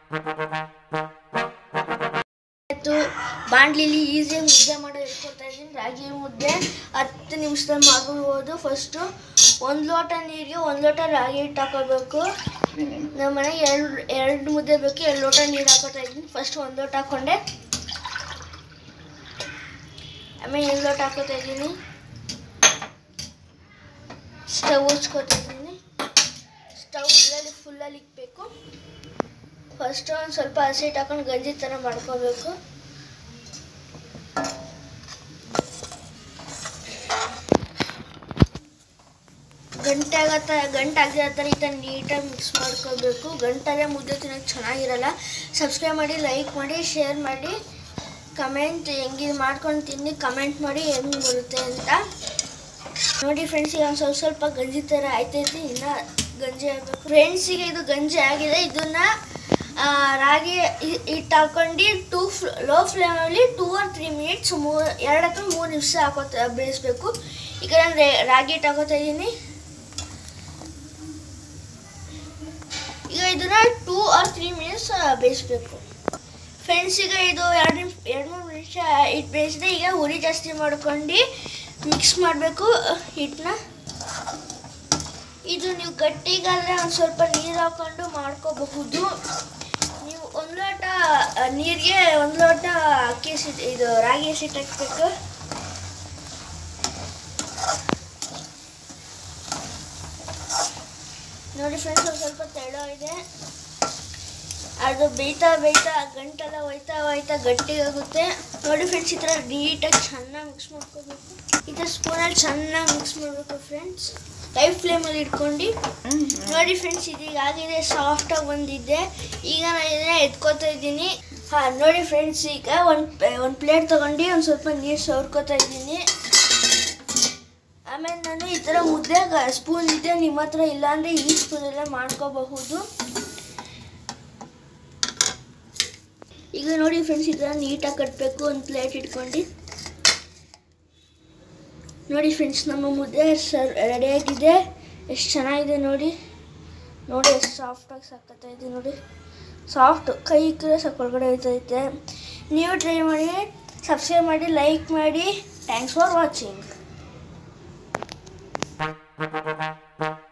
ಆಯಿತು ಬಾಣಲಿಲಿ ಈಸಿಯಾಗಿ ಮುದ್ದೆ ಮಾಡೋದು ಇಟ್ಕೊಳ್ತಾ ಇದ್ದೀನಿ ರಾಗಿ ಮುದ್ದೆ ಹತ್ತು ನಿಮಿಷದಲ್ಲಿ ಮಾಡ್ಬೋದು ಫಸ್ಟು ಒಂದು ಲೋಟ ನೀರಿಗೆ ಒಂದು ಲೋಟ ರಾಗಿ ಹಿಟ್ಟು ಹಾಕೋಬೇಕು ನಮ್ಮ ಮನೆಗೆ ಎರಡು ಎರಡು ಮುದ್ದೆ ಬೇಕು ಎರಡು ಲೋಟ ನೀರು ಹಾಕೋತಾ ಇದ್ದೀನಿ ಫಸ್ಟ್ ಒಂದು ಲೋಟ ಹಾಕ್ಕೊಂಡೆ ಆಮೇಲೆ ಎರಡು ಲೋಟ ಹಾಕೋತಾ ಇದ್ದೀನಿ ಸ್ಟವ್ ಹಚ್ಕೋತಾ ಇದ್ದೀನಿ ಸ್ಟವ್ ಇದರಲ್ಲಿ ಫುಲ್ಲಲ್ಲಿ ಇಕ್ಬೇಕು ಫಸ್ಟ್ ಒಂದು ಸ್ವಲ್ಪ ಹಸಿ ಹಿಟ್ಟು ಹಾಕೊಂಡು ಗಂಜಿ ಥರ ಮಾಡ್ಕೋಬೇಕು ಗಂಟೆ ಆಗತ್ತ ಗಂಟೆ ಆಗದಿರೋ ಥರ ಈ ಥರ ನೀಟಾಗಿ ಮಿಕ್ಸ್ ಮಾಡ್ಕೋಬೇಕು ಗಂಟಲ್ಲೇ ಮುದ್ದೆ ತಿನ್ನೋಕೆ ಚೆನ್ನಾಗಿರಲ್ಲ ಸಬ್ಸ್ಕ್ರೈಬ್ ಮಾಡಿ ಲೈಕ್ ಮಾಡಿ ಶೇರ್ ಮಾಡಿ ಕಮೆಂಟ್ ಹೆಂಗೆ ಮಾಡ್ಕೊಂಡು ತಿನ್ನಿ ಕಮೆಂಟ್ ಮಾಡಿ ಹೆಂಗೆ ಬರುತ್ತೆ ಅಂತ ನೋಡಿ ಫ್ರೆಂಡ್ಸ್ ಈಗ ಒಂದು ಸ್ವಲ್ಪ ಸ್ವಲ್ಪ ಗಂಜಿ ಥರ ಆಯ್ತೈತಿ ಇನ್ನು ಗಂಜಿ ಆಗಬೇಕು ಫ್ರೆಂಡ್ಸಿಗೆ ಇದು ಗಂಜಿ ಆಗಿದೆ ಇದನ್ನ ಆ, ರಾಗಿ ಹಿ- ಹಿಟ್ಟು ಹಾಕೊಂಡು ಟೂ ಫ್ಲ ಲೋ ಫ್ಲೇಮಲ್ಲಿ ಟೂ ಆರ್ ತ್ರೀ ಮಿನಿಟ್ಸ್ ಮೂರು ಎರಡು ಅಥವಾ ಮೂರು ನಿಮಿಷ ಹಾಕೋತ ಬೇಯಿಸ್ಬೇಕು ಈಗ ನಾನು ರೇ- ರಾಗಿ ಹಿಟ್ಟು ಹಾಕೋತಾ ಇದ್ದೀನಿ ಈಗ ಇದನ್ನ ಟೂ ಆರ್ ತ್ರೀ ಮಿನಿಟ್ಸ್ ಬೇಯಿಸ್ಬೇಕು ಫ್ರೆಂಡ್ಸ್ ಈಗ ಇದು ಎರಡು ನಿಮಿಷ ಎರಡು ಮೂರು ನಿಮಿಷ ಹಿಟ್ಟು ಬೇಯಿಸಿದೆ ಈಗ ಉರಿ ಜಾಸ್ತಿ ಮಾಡ್ಕೊಂಡು ಮಿಕ್ಸ್ ಮಾಡಬೇಕು ಹಿಟ್ಟನ್ನ ಇದು ನೀವು ಗಟ್ಟಿಗಾದರೆ ಒಂದು ಸ್ವಲ್ಪ ನೀರು ಹಾಕೊಂಡು ಮಾಡ್ಕೋಬಹುದು ನೀವು ಒಂದು ಲೋಟ ಆ, ನೀರಿಗೆ ಒಂದು ಲೋಟ ಅಕ್ಕಿ ಹಸಿ ಇದು ರಾಗಿ ಹಸಿಟ್ಟು ಹಾಕ್ಬೇಕು ನೋಡಿ ಫ್ರೆಂಡ್ಸ್ ಒಂದು ಸ್ವಲ್ಪ ತೆಳು ಇದೆ ಅದು ಬೇಯ್ತಾ ಬೇಯ್ತಾ ಗಂಟೆಲ್ಲ ಹೋಯ್ತಾ ಹೋಯ್ತಾ ಗಟ್ಟಿಗಾಗುತ್ತೆ ನೋಡಿ ಫ್ರೆಂಡ್ಸ್ ಈ ಥರ ನೀಟಾಗಿ ಚೆನ್ನಾಗಿ ಮಿಕ್ಸ್ ಮಾಡ್ಕೋಬೇಕು ಈ ಥರ ಸ್ಪೂನಲ್ಲಿ ಚೆನ್ನಾಗಿ ಮಿಕ್ಸ್ ಮಾಡಬೇಕು ಫ್ರೆಂಡ್ಸ್ ಲೈವ್ ಫ್ಲೇಮಲ್ಲಿ ಇಟ್ಕೊಂಡು ನೋಡಿ ಫ್ರೆಂಡ್ಸ್ ಇದೀಗ ಆಗಿದೆ ಸಾಫ್ಟಾಗಿ ಬಂದಿದ್ದೆ ಈಗ ನಾನು ಇದನ್ನ ಎತ್ಕೋತಾ ಇದ್ದೀನಿ ಹಾಂ ನೋಡಿ ಫ್ರೆಂಡ್ಸ್ ಈಗ ಒಂದು ಒಂದು ಪ್ಲೇಟ್ ತೊಗೊಂಡು ಒಂದು ಸ್ವಲ್ಪ ನೀರು ಸವರ್ಕೋತಾ ಇದ್ದೀನಿ ಆಮೇಲೆ ನಾನು ಈ ಥರ ಮುದ್ದೆ ಸ್ಪೂನ್ ಇದೆ ನಿಮ್ಮ ಹತ್ರ ಇಲ್ಲಾಂದರೆ ಈ ಸ್ಪೂನಲ್ಲೇ ಮಾಡ್ಕೋಬಹುದು ಈಗ ನೋಡಿ ಫ್ರೆಂಡ್ಸ್ ಈ ಥರ ನೀಟಾಗಿ ಕಟ್ಟಬೇಕು ಒಂದು ಪ್ಲೇಟ್ ಇಟ್ಕೊಂಡು ನೋಡಿ ಫ್ರೆಂಡ್ಸ್ ನಮ್ಮ ಮುದ್ದೆ ಸರ್ ರೆಡಿಯಾಗಿದೆ ಎಷ್ಟು ಚೆನ್ನಾಗಿದೆ ನೋಡಿ ನೋಡಿ ಎಷ್ಟು ಸಾಫ್ಟಾಗಿ ಸಾಕತ್ತೈತೆ ನೋಡಿ ಸಾಫ್ಟ್ ಕೈ ಇಕ್ಕರೆ ಸ್ವಲ್ಪ ಒಳಗಡೆ ಹೋಯ್ತೈತೆ ನೀವು ಟ್ರೈ ಮಾಡಿ ಸಬ್ಸ್ಕ್ರೈಬ್ ಮಾಡಿ ಲೈಕ್ ಮಾಡಿ ಥ್ಯಾಂಕ್ಸ್ ಫಾರ್ ವಾಚಿಂಗ್